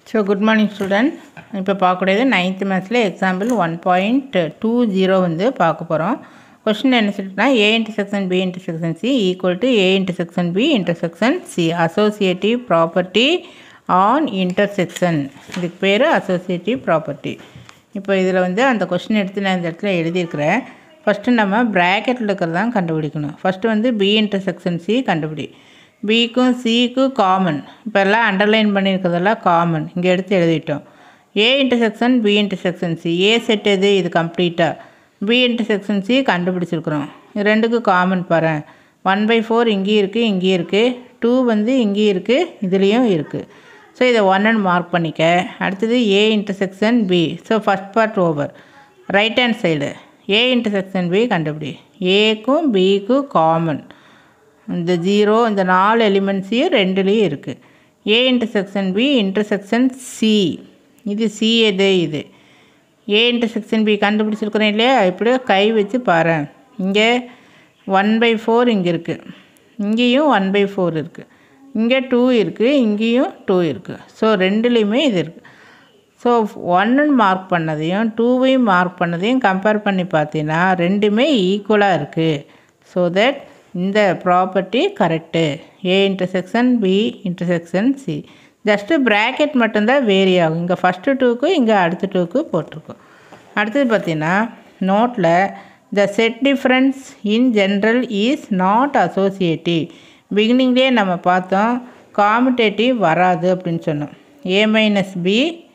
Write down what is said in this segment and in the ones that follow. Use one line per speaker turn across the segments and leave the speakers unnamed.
so good morning student இப்போ பார்க்கக்கூடியது ninth மேத்ஸில் example one point two zero வந்து பார்க்க போகிறோம் கொஷின் என்ன சொல்லிட்டுனா A intersection B intersection C equal to A intersection B intersection C associative property on intersection இதுக்கு பேர் அசோசியேட்டிவ் ப்ராப்பர்ட்டி இப்போ இதில் வந்து அந்த கொஷின் எடுத்து நான் இந்த இடத்துல எழுதியிருக்கிறேன் ஃபஸ்ட்டு நம்ம ப்ராக்கெட்டில் இருக்கிறதான் கண்டுபிடிக்கணும் ஃபஸ்ட்டு வந்து பி இன்டர்செக்ஷன் சி கண்டுபிடி பிக்கும் சிக்கும் காமன் இப்போ எல்லாம் அண்டர்லைன் பண்ணியிருக்கிறதெல்லாம் காமன் இங்கே எடுத்து எழுதிட்டோம் A intersection B intersection C A set எது இது கம்ப்ளீட்டாக பி இன்டர்செக்ஷன் சி கண்டுபிடிச்சிருக்கிறோம் இது ரெண்டுக்கும் காமன் பாரு ஒன் பை ஃபோர் இங்கேயும் இருக்குது இங்கேயும் இருக்குது டூ வந்து இங்கேயும் இருக்குது இதுலேயும் இருக்குது ஸோ இதை ஒன்னு மார்க் பண்ணிக்க அடுத்தது A intersection B so first part over right hand side A intersection B கண்டுபிடி ஏக்கும் பிக்கும் காமன் இந்த ஜீரோ இந்த நாலு எலிமெண்ட்ஸையும் ரெண்டுலேயும் இருக்குது A intersection B intersection C இது சி எது இது ஏ இன்டர்செக்ஷன் பி கண்டுபிடிச்சிருக்கிறேன் இல்லையா இப்படியே கை வச்சு பாரு இங்கே ஒன் பை ஃபோர் இங்கே இருக்குது இங்கேயும் ஒன் பை ஃபோர் இருக்குது இங்கே டூ இருக்குது இங்கேயும் டூ இருக்குது ஸோ ரெண்டுலேயுமே இது இருக்குது ஸோ ஒன்னு மார்க் பண்ணதையும் டூவையும் மார்க் பண்ணதையும் கம்பேர் பண்ணி பார்த்தீங்கன்னா ரெண்டுமே ஈக்குவலாக இருக்குது ஸோ தட் இந்த property correct A intersection B intersection C just bracket மட்டும்தான் வேரி ஆகும் இங்கே ஃபஸ்ட்டு டூக்கு இங்கே அடுத்த டூக்கு போட்டிருக்கோம் அடுத்தது பார்த்தீங்கன்னா நோட்டில் the set difference in general is not associative பிகினிங்லேயே நம்ம பார்த்தோம் காமிட்டேட்டிவ் வராது அப்படின்னு சொன்னோம் A minus B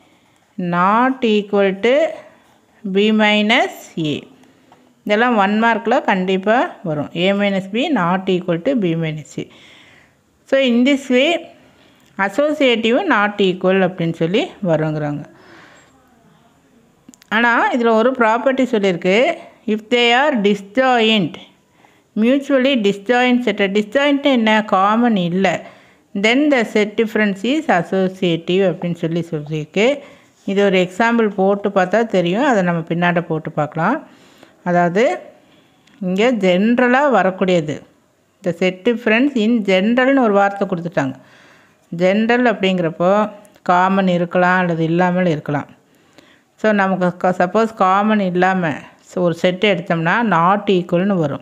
not equal to B minus A இதெல்லாம் ஒன் மார்க்கில் கண்டிப்பாக வரும் A minus B not equal to B minus C so in this way அசோசியேட்டிவும் நாட் ஈக்குவல் அப்படின்னு சொல்லி வருங்கிறாங்க ஆனால் இதில் ஒரு ப்ராப்பர்ட்டி சொல்லியிருக்கு if they are disjoint mutually disjoint set disjoint என்ன காமன் இல்லை then the set difference is associative அப்படின்னு சொல்லி சொல்லியிருக்கு இது ஒரு எக்ஸாம்பிள் போட்டு பார்த்தா தெரியும் அதை நம்ம பின்னாடி போட்டு பார்க்கலாம் அதாவது இங்கே ஜென்ரலாக வரக்கூடியது இந்த செட் டிஃப்ரென்ஸ் இன் ஜென்ரல்னு ஒரு வார்த்தை கொடுத்துட்டாங்க ஜென்ரல் அப்படிங்கிறப்போ காமன் இருக்கலாம் அல்லது இல்லாமல் இருக்கலாம் ஸோ நமக்கு சப்போஸ் காமன் இல்லாமல் ஸோ ஒரு செட்டு எடுத்தோம்னா நாட் ஈக்குவல்னு வரும்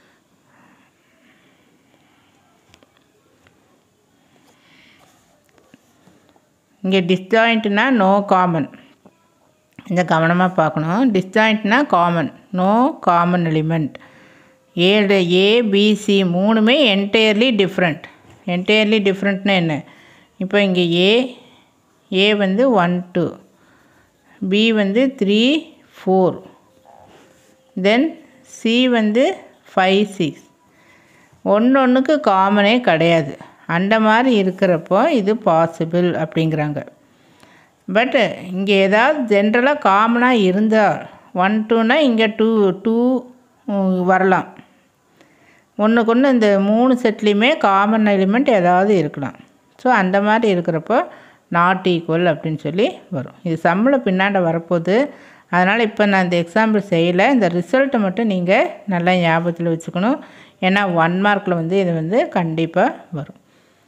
இங்கே டிஸ்ஜாயிண்ட்னா நோ காமன் இந்த கவனமாக பார்க்கணும் டிஸ்ஜாயிண்ட்னா காமன் நோ காமன் எலிமெண்ட் ஏழு ஏபிசி மூணுமே என்டையர்லி டிஃப்ரெண்ட் என்டையர்லி டிஃப்ரெண்ட்னா என்ன இப்போ இங்கே ஏ ஏ வந்து ஒன் டூ பி வந்து த்ரீ ஃபோர் தென் சி வந்து ஃபைவ் சிக்ஸ் ஒன்று ஒன்றுக்கு காமனே கிடையாது அந்த மாதிரி இருக்கிறப்போ இது பாசிபிள் அப்படிங்கிறாங்க பட் இங்கே ஏதாவது ஜென்ரலாக காமனாக இருந்தால் ஒன் டூனா இங்கே டூ டூ வரலாம் ஒன்றுக்கு ஒன்று இந்த மூணு செட்லேயுமே காமன் எலிமெண்ட் ஏதாவது இருக்கலாம் ஸோ அந்த மாதிரி இருக்கிறப்போ நாட் ஈக்குவல் அப்படின்னு சொல்லி வரும் இது சம்பளம் பின்னாண்ட வரப்போகுது அதனால் இப்போ நான் இந்த எக்ஸாம்பிள் செய்யலை இந்த ரிசல்ட்டை மட்டும் நீங்கள் நல்லா ஞாபகத்தில் வச்சுக்கணும் ஏன்னா ஒன் மார்க்கில் வந்து இது வந்து கண்டிப்பாக வரும்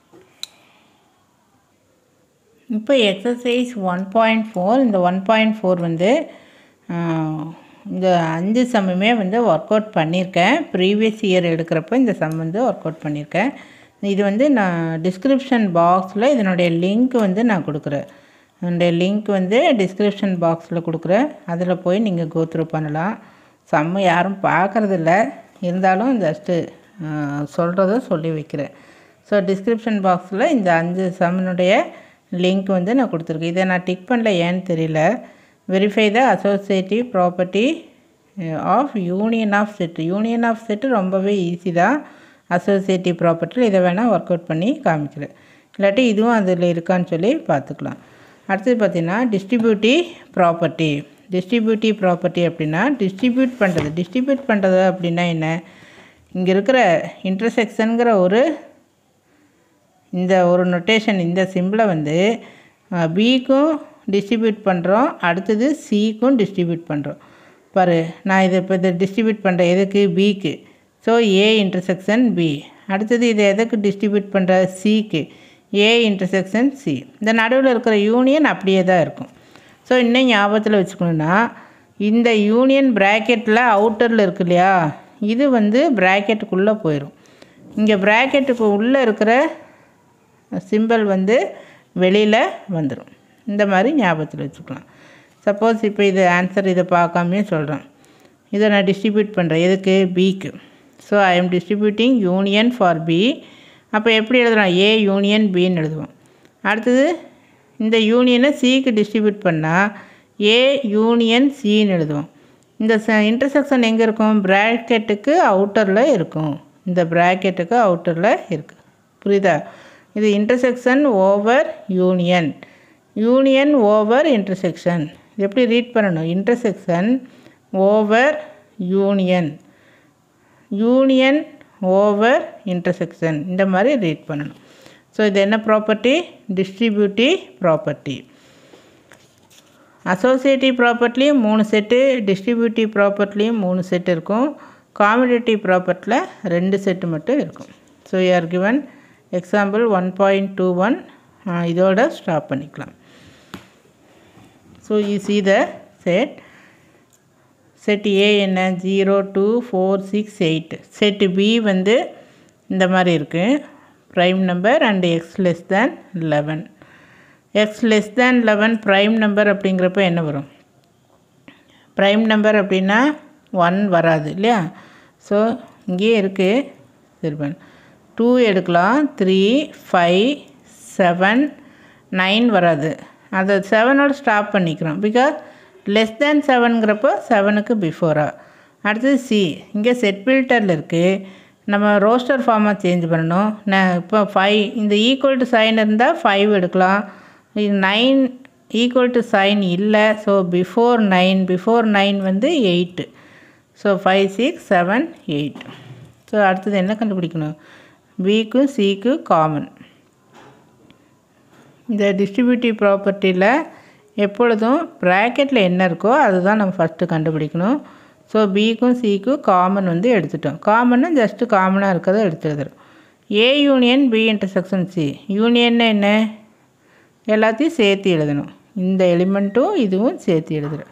இப்போ எக்ஸசைஸ் ஒன் பாயிண்ட் ஃபோர் இந்த ஒன் பாயிண்ட் ஃபோர் வந்து இந்த அஞ்சு சம்முமே வந்து ஒர்க் அவுட் பண்ணியிருக்கேன் ப்ரீவியஸ் இயர் எடுக்கிறப்போ இந்த சம் வந்து ஒர்க் அவுட் பண்ணியிருக்கேன் இது வந்து நான் டிஸ்கிரிப்ஷன் பாக்ஸில் இதனுடைய லிங்க் வந்து நான் கொடுக்குறேன் என்னுடைய லிங்க் வந்து டிஸ்கிரிப்ஷன் பாக்ஸில் கொடுக்குறேன் அதில் போய் நீங்கள் கோத்ரூ பண்ணலாம் சம்மு யாரும் பார்க்குறதில்ல இருந்தாலும் ஜஸ்ட்டு சொல்கிறத சொல்லி வைக்கிறேன் ஸோ டிஸ்கிரிப்ஷன் பாக்ஸில் இந்த அஞ்சு சம்மினுடைய லிங்க் வந்து நான் கொடுத்துருக்கேன் இதை நான் டிக் பண்ணல ஏன்னு தெரியல verify the associative property of union of set union of set ரொம்பவே ஈஸி தான் அசோசியேட்டிவ் ப்ராப்பர்ட்டியில் இதை வேணால் ஒர்க் அவுட் பண்ணி காமிக்கிறேன் இல்லாட்டி இதுவும் அதில் இருக்கான்னு சொல்லி பார்த்துக்கலாம் அடுத்தது பார்த்திங்கன்னா டிஸ்ட்ரிபியூட்டிவ் ப்ராப்பர்ட்டி டிஸ்ட்ரிபியூட்டிவ் ப்ராப்பர்ட்டி அப்படின்னா டிஸ்ட்ரிபியூட் பண்ணுறது டிஸ்ட்ரிபியூட் பண்ணுறது அப்படின்னா என்ன இங்கே இருக்கிற இன்டர்செக்ஷனுங்கிற ஒரு இந்த ஒரு நொட்டேஷன் இந்த சிம்பிளை வந்து பிக்கும் டிஸ்ட்ரிபியூட் பண்ணுறோம் அடுத்தது சிக்கும் டிஸ்ட்ரிபியூட் பண்ணுறோம் பாரு நான் இதை இப்போ இதை டிஸ்ட்ரிபியூட் பண்ணுறேன் எதுக்கு பிக்கு ஸோ ஏ இன்டர்செக்ஷன் பி அடுத்தது இதை எதுக்கு டிஸ்ட்ரிபியூட் பண்ணுற சிக்கு ஏ இன்டர்செக்ஷன் சி இந்த நடுவில் இருக்கிற யூனியன் அப்படியே தான் இருக்கும் ஸோ இன்னும் ஞாபகத்தில் வச்சுக்கணுன்னா இந்த யூனியன் ப்ராக்கெட்டில் அவுட்டரில் இருக்கு இல்லையா இது வந்து ப்ராக்கெட்டுக்குள்ளே போயிடும் இங்கே ப்ராக்கெட்டுக்கு உள்ளே இருக்கிற சிம்பிள் வந்து வெளியில் வந்துடும் இந்த மாதிரி ஞாபகத்தில் வச்சுக்கலாம் சப்போஸ் இப்போ இது ஆன்சர் இதை பார்க்காமே சொல்கிறேன் இதை நான் டிஸ்ட்ரிபியூட் பண்ணுறேன் எதுக்கு பிக்கு so I am distributing union for B அப்போ எப்படி எழுதுறோம் ஏ யூனியன் பின்னு எழுதுவோம் அடுத்தது இந்த யூனியனை சிக்கு டிஸ்ட்ரிபியூட் பண்ணால் ஏ யூனியன் சின்னு எழுதுவோம் இந்த ச இன்டர்செக்ஷன் எங்கே இருக்கும் ப்ராக்கெட்டுக்கு அவுட்டரில் இருக்கும் இந்த ப்ராக்கெட்டுக்கு அவுட்டரில் இருக்குது புரியுதா இது intersection over union union over intersection இது எப்படி ரீட் பண்ணணும் intersection over union union over intersection இந்த மாதிரி ரீட் பண்ணணும் ஸோ இது என்ன ப்ராப்பர்ட்டி டிஸ்ட்ரிபியூட்டிவ் ப்ராப்பர்ட்டி அசோசியேட்டிவ் ப்ராப்பர்ட்டிலையும் மூணு செட்டு டிஸ்ட்ரிபியூட்டிவ் ப்ராப்பர்ட்டிலையும் மூணு செட் இருக்கும் காமிடேட்டிவ் ப்ராப்பர்ட்டியில் ரெண்டு செட்டு மட்டும் இருக்கும் so are given example one point two one இதோட ஸ்டாப் பண்ணிக்கலாம் so you see the set set A என்ன zero two four six eight set B வந்து இந்த மாதிரி இருக்குது prime number and x less than eleven x less than eleven prime number அப்படிங்கிறப்ப என்ன வரும் ப்ரைம் நம்பர் அப்படின்னா ஒன் வராது இல்லையா ஸோ இங்கேயே இருக்குது சரி டூ எடுக்கலாம் த்ரீ ஃபைவ் செவன் நைன் வராது அதை செவனோட ஸ்டாப் பண்ணிக்கிறோம் பிகாஸ் லெஸ் தேன் செவனுங்கிறப்போ செவனுக்கு பிஃபோரா அடுத்தது சி இங்கே செட் ஃபில்டரில் இருக்குது நம்ம ரோஸ்டர் ஃபார்மாக சேஞ்ச் பண்ணணும் நான் இப்போ ஃபைவ் இந்த ஈக்குவல் டு சைன் இருந்தால் ஃபைவ் எடுக்கலாம் நைன் ஈக்குவல் டு சைன் இல்லை so before nine before nine வந்து eight so five six seven eight so அடுத்தது என்ன கண்டுபிடிக்கணும் பிக்கு சிக்கு காமன் இந்த டிஸ்ட்ரிபியூட்டிவ் ப்ராப்பர்ட்டியில் எப்பொழுதும் ப்ராக்கெட்டில் என்ன இருக்கோ அதுதான் நம்ம ஃபஸ்ட்டு கண்டுபிடிக்கணும் ஸோ பிக்கும் சிக்கும் காமன் வந்து எடுத்துட்டோம் காமன்னா ஜஸ்ட்டு காமனாக இருக்கிறத எடுத்து எழுதுறோம் A union B intersection C union என்ன எல்லாத்தையும் சேர்த்து எழுதணும் இந்த எலிமெண்ட்டும் இதுவும் சேர்த்து எழுதுகிறோம்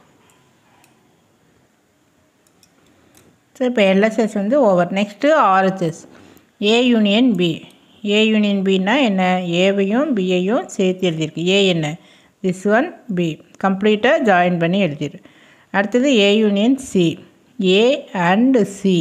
ஸோ இப்போ எல்எஸ்எஸ் வந்து over next RHS A union B A union பின்னா என்ன ஏவையும் பியையும் சேர்த்து எழுதியிருக்கு ஏ என்ன திஸ் ஒன் பி கம்ப்ளீட்டாக ஜாயின் பண்ணி எழுதிரு அடுத்தது A union C A and C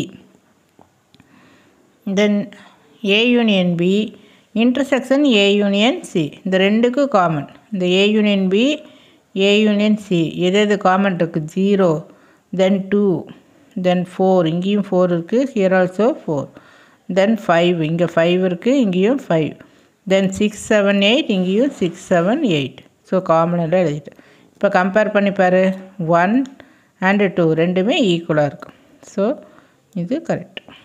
then A union B intersection A union C இந்த ரெண்டுக்கும் காமன் இந்த A union B A union C எது எது காமன் இருக்குது zero then two then four இங்கேயும் ஃபோர் இருக்குது here also four then five இங்கே five இருக்குது இங்கேயும் five then six seven eight இங்கேயும் சிக்ஸ் செவன் எயிட் ஸோ காமனெல்லாம் எழுதிட்டேன் இப்போ கம்பேர் பண்ணி பாரு ஒன் அண்டு டூ ரெண்டுமே ஈக்குவலாக இருக்கும் ஸோ இது கரெக்ட்